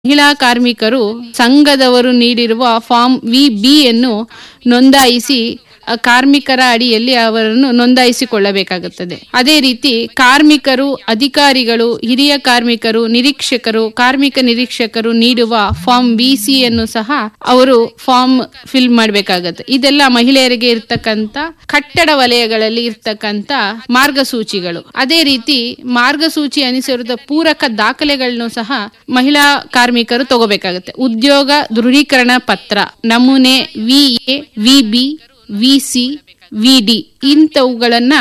ಮಹಿಳಾ ಕಾರ್ಮಿಕರು ಸಂಘದವರು ನೀಡಿರುವ ಫಾರ್ಮ್ ವಿ ಬಿ ಯನ್ನು ನೋಂದಾಯಿಸಿ ಆ ಕಾರ್ಮಿಕರ ಅಡಿಯಲ್ಲಿ ಅವರನ್ನು ನೋಂದಾಯಿಸಿಕೊಳ್ಳಬೇಕಾಗುತ್ತದೆ ಅದೇ ರೀತಿ ಕಾರ್ಮಿಕರು ಅಧಿಕಾರಿಗಳು ಹಿರಿಯ ಕಾರ್ಮಿಕರು ನಿರೀಕ್ಷಕರು ಕಾರ್ಮಿಕ ನಿರೀಕ್ಷಕರು ನೀಡುವ ಫಾರ್ಮ್ ವಿ ಸಿ ಅನ್ನು ಸಹ ಅವರು ಫಾರ್ಮ್ ಫಿಲ್ ಮಾಡಬೇಕಾಗತ್ತೆ ಇದೆಲ್ಲ ಮಹಿಳೆಯರಿಗೆ ಇರ್ತಕ್ಕಂತ ಕಟ್ಟಡ ವಲಯಗಳಲ್ಲಿ ಇರ್ತಕ್ಕಂತ ಮಾರ್ಗಸೂಚಿಗಳು ಅದೇ ರೀತಿ ಮಾರ್ಗಸೂಚಿ ಅನುಸರಿದ ಪೂರಕ ದಾಖಲೆಗಳನ್ನು ಸಹ ಮಹಿಳಾ ಕಾರ್ಮಿಕರು ತಗೋಬೇಕಾಗುತ್ತೆ ಉದ್ಯೋಗ ದೃಢೀಕರಣ ಪತ್ರ ನಮೂನೆ V A V B V C V D ಇಂಥವುಗಳನ್ನ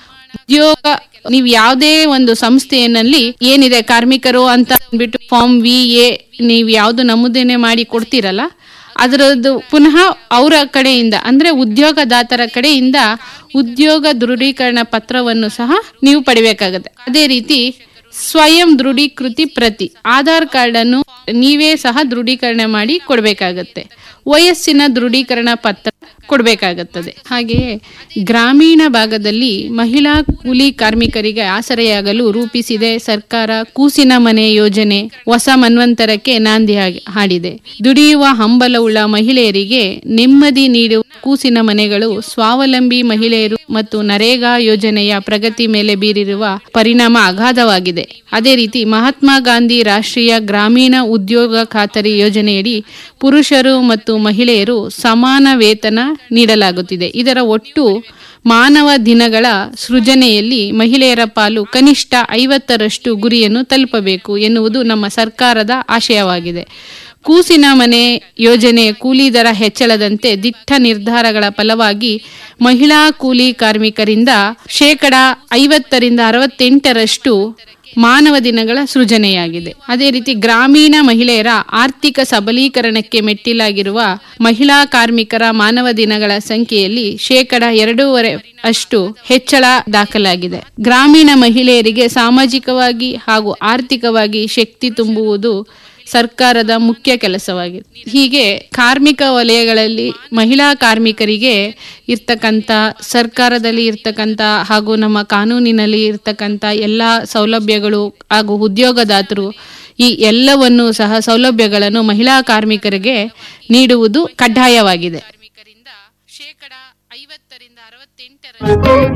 ಉದ್ಯೋಗ ನೀವು ಯಾವುದೇ ಒಂದು ಸಂಸ್ಥೆಯಲ್ಲಿ ಏನಿದೆ ಕಾರ್ಮಿಕರು ಅಂತ ಅಂದ್ಬಿಟ್ಟು ಫಾರ್ಮ್ ವಿ ಎ ನೀವು ಯಾವ್ದು ನಮೂದನೆ ಮಾಡಿ ಕೊಡ್ತೀರಲ್ಲ ಅದರದ್ದು ಪುನಃ ಅವರ ಕಡೆಯಿಂದ ಅಂದ್ರೆ ಉದ್ಯೋಗದಾತರ ಕಡೆಯಿಂದ ಉದ್ಯೋಗ ದೃಢೀಕರಣ ಪತ್ರವನ್ನು ಸಹ ನೀವು ಪಡಿಬೇಕಾಗತ್ತೆ ಅದೇ ರೀತಿ ಸ್ವಯಂ ದೃಢೀಕೃತಿ ಪ್ರತಿ ಆಧಾರ್ ಕಾರ್ಡ್ ಅನ್ನು ನೀವೇ ಸಹ ದೃಢೀಕರಣ ಮಾಡಿ ಕೊಡಬೇಕಾಗತ್ತೆ ವಯಸ್ಸಿನ ದೃಢೀಕರಣ ಪತ್ರ ಕೊಡಬೇಕಾಗುತ್ತದೆ ಹಾಗೆಯೇ ಗ್ರಾಮೀಣ ಭಾಗದಲ್ಲಿ ಮಹಿಳಾ ಕೂಲಿ ಕಾರ್ಮಿಕರಿಗೆ ಆಸರೆಯಾಗಲು ರೂಪಿಸಿದೆ ಸರ್ಕಾರ ಕೂಸಿನ ಮನೆ ಯೋಜನೆ ಹೊಸ ಮನ್ವಂತರಕ್ಕೆ ನಾಂದಿ ಹಾಗೆ- ಹಾಡಿದೆ ದುಡಿಯುವ ಹಂಬಲವುಳ್ಳ ಮಹಿಳೆಯರಿಗೆ ನೆಮ್ಮದಿ ನೀಡುವ ಕೂಸಿನ ಮನೆಗಳು ಸ್ವಾವಲಂಬಿ ಮಹಿಳೆಯರು ಮತ್ತು ನರೇಗಾ ಯೋಜನೆಯ ಪ್ರಗತಿ ಮೇಲೆ ಬೀರಿರುವ ಪರಿಣಾಮ ಅಗಾಧವಾಗಿದೆ ಅದೇ ರೀತಿ ಮಹಾತ್ಮ ಗಾಂಧಿ ರಾಷ್ಟ್ರೀಯ ಗ್ರಾಮೀಣ ಉದ್ಯೋಗ ಖಾತರಿ ಯೋಜನೆಯಡಿ ಪುರುಷರು ಮತ್ತು ಮಹಿಳೆಯರು ಸಮಾನ ವೇತನ ನೀಡಲಾಗುತ್ತಿದೆ ಇದರ ಒಟ್ಟು ಮಾನವ ದಿನಗಳ ಸೃಜನೆಯಲ್ಲಿ ಮಹಿಳೆಯರ ಪಾಲು ಕನಿಷ್ಠ ಐವತ್ತರಷ್ಟು ಗುರಿಯನ್ನು ತಲುಪಬೇಕು ಎನ್ನುವುದು ನಮ್ಮ ಸರ್ಕಾರದ ಆಶಯವಾಗಿದೆ ಕೂಸಿನ ಮನೆ ಯೋಜನೆಯ ಕೂಲಿ ದರ ಹೆಚ್ಚಳದಂತೆ ದಿಟ್ಟ ನಿರ್ಧಾರಗಳ ಫಲವಾಗಿ ಮಹಿಳಾ ಕೂಲಿ ಕಾರ್ಮಿಕರಿಂದ ಶೇಕಡ ಐವತ್ತರಿಂದ ಅರವತ್ತೆಂಟರಷ್ಟು ಮಾನವ ದಿನಗಳ ಸೃಜನೆಯಾಗಿದೆ ಅದೇ ರೀತಿ ಗ್ರಾಮೀಣ ಮಹಿಳೆಯರ ಆರ್ಥಿಕ ಸಬಲೀಕರಣಕ್ಕೆ ಮೆಟ್ಟಿಲಾಗಿರುವ ಮಹಿಳಾ ಕಾರ್ಮಿಕರ ಮಾನವ ದಿನಗಳ ಸಂಖ್ಯೆಯಲ್ಲಿ ಶೇಕಡ ಎರಡೂವರೆ ಅಷ್ಟು ಹೆಚ್ಚಳ ದಾಖಲಾಗಿದೆ ಗ್ರಾಮೀಣ ಮಹಿಳೆಯರಿಗೆ ಸಾಮಾಜಿಕವಾಗಿ ಹಾಗೂ ಆರ್ಥಿಕವಾಗಿ ಶಕ್ತಿ ತುಂಬುವುದು ಸರ್ಕಾರದ ಮುಖ್ಯ ಕೆಲಸವಾಗಿದೆ ಹೀಗೆ ಕಾರ್ಮಿಕ ವಲಯಗಳಲ್ಲಿ ಮಹಿಳಾ ಕಾರ್ಮಿಕರಿಗೆ ಇರ್ತಕ್ಕಂಥ ಸರ್ಕಾರದಲ್ಲಿ ಇರ್ತಕ್ಕಂಥ ಹಾಗೂ ನಮ್ಮ ಕಾನೂನಿನಲ್ಲಿ ಇರ್ತಕ್ಕಂಥ ಎಲ್ಲ ಸೌಲಭ್ಯಗಳು ಹಾಗೂ ಉದ್ಯೋಗದಾತರು ಈ ಎಲ್ಲವನ್ನು ಸಹ ಸೌಲಭ್ಯಗಳನ್ನು ಮಹಿಳಾ ಕಾರ್ಮಿಕರಿಗೆ ನೀಡುವುದು ಕಡ್ಡಾಯವಾಗಿದೆ ಶೇಕಡ ಐವತ್ತರಿಂದ ಅರವತ್ತೆಂಟರ